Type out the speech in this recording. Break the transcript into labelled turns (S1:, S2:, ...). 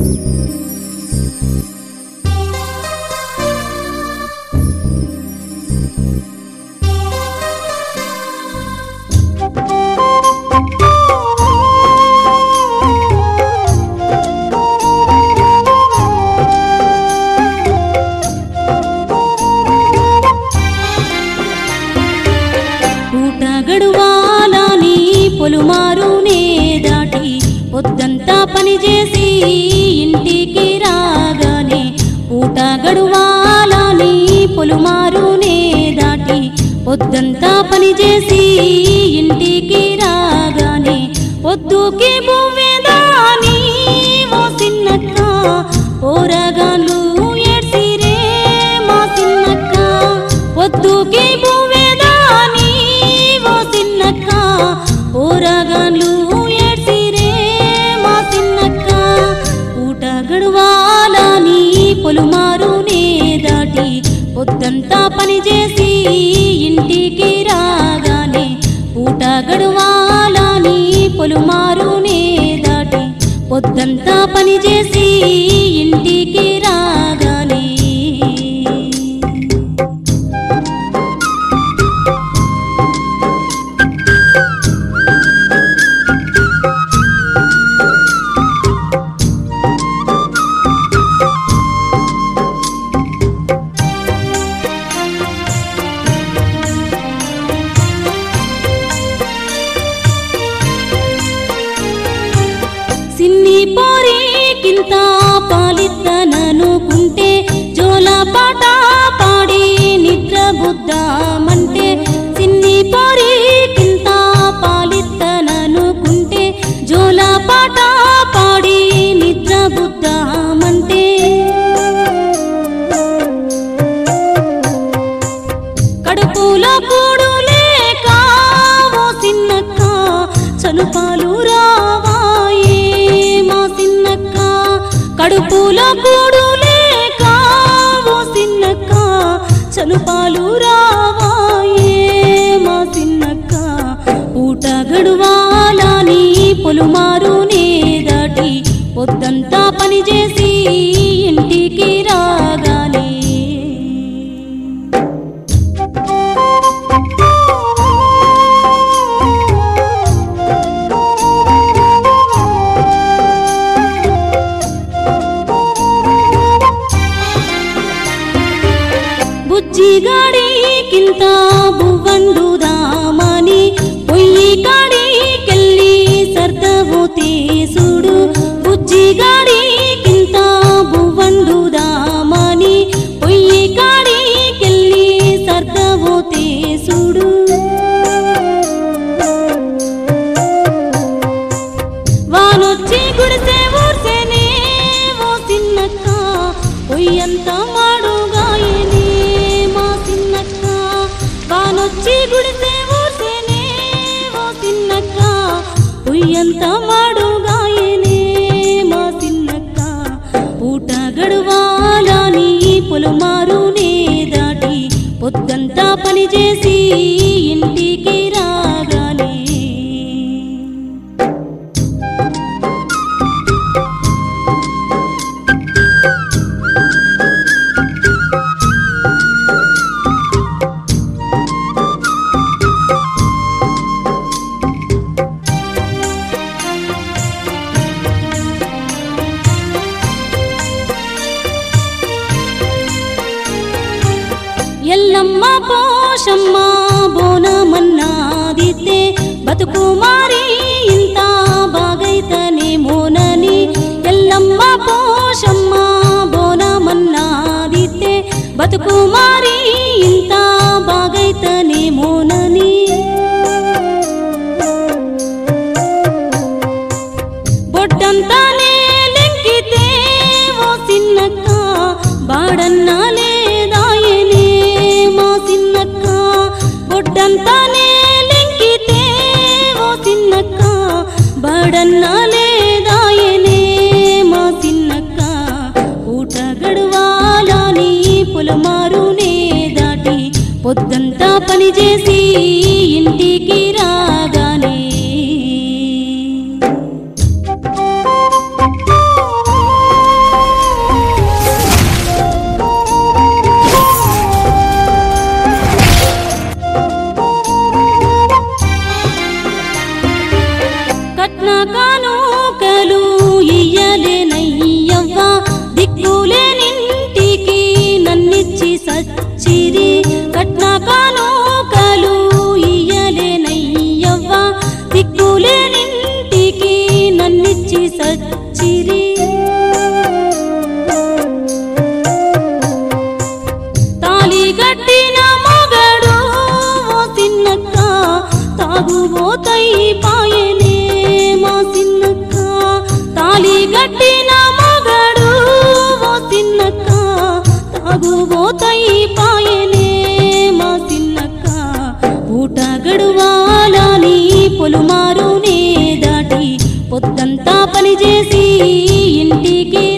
S1: పూట గడువాలని పొలుమారునే దాటి పొద్దంతా పని చేసి ఇంటికి రాగానే పూట గడువాలని పొలుమారునే దాటి పొద్దంతా పని చేసి ఇంటికి రాగానే పొద్దుకి భూమిదాని ఓ సిన్నక్క పోరగాళ్ళు ఏడ్సిరే మా సిన్నక్క పొద్దుకి భూమిదాని ఓ సిన్నక్క పోరగాళ్ళు ఏడ్సిరే మా సిన్నక్క పూట గడువాలని పొలుమారునే దాటి పొద్దంతా పని చేసి ఇంటికి రాగానే పూట గడువాలని పొలుమారునే దాటి పొద్దంతా పని చేసి ఇంటికి రాగానే సిన్ని పోరీకింత పాలిత్తననుకుంటే జోల పాట పాడి నిద్ర బుద్దామంటే సిన్ని పోరీకింత పాలిత్తననుకుంటే జోల పాట పాడి నిద్ర బుద్దామంటే కడుపులో కూడు లేక ఓ సిన్నక్క చనుపాలు రావాయే మా సిన్నక్క కడుపులో కూడు లేక ఓ సిన్నక్క చనుపాలు రావాయే మా సిన్నక్క ఊట గడువాలని పొలుమారునే దాటి పొద్దంతా పని చేసి ఇంటికి రాగానే బుజ్జిగాడికింత బువ్వండుదామని పొయ్యి కాడికెళ్ళి సర్దవు తీసుడు బుజ్జిగాడికింత బువ్వండుదామని పొయ్యి కాడికెళ్ళి సర్దవు తీసుడు వానొచ్చి గుడిసే ఊర్సేనే ఓ సిన్నక్క పొయ్యంత మాడుగాయనే మా సిన్నక్క వానొచ్చి గుడిసే ఊర్సేనే ఓ సిన్నక్క పొయ్యంత మాడుగాయనే మా సిన్నక్క పూట గడువాలని పొలుమారునే దాటి పొద్దంతా పని చేసి ఇంటికి రాగానే ఎల్లమ్మ పోషమ్మ బోనమన్నాదితే బతుకు మారి ఇంత బాగైతనే మోనని ఎల్లమ్మ పోషమ్మ బోనమన్నాదితే బతుకు మారి ఇంత బాగైతనే మోనని బొట్టంతానే లెంకితే ఓ సిన్నక్క బాడన్నా లేదాయనే మా సిన్నక్క బొట్టంతానే లెంకితే ఓ సిన్నక్క బాడన్నా లేదాయనే మా సిన్నక్క ఊట గడవాలని పొలమారునే దాటి పొద్దంతా పని చేసి ఇంటికి రాగానే ఇచ్చి సచ్చిరి తాళి కట్టిన మగడు ఓ సిన్నక్క తాగుబోతై పాయనే మా సిన్నక్క తాళి కట్టిన మగడు ఓ సిన్నక్క తాగుబోతై పాయనే మా సిన్నక్క పూట గడువాలని పొలుమారునే దాటి పొద్దంతా పనిచేసి ఇంటికి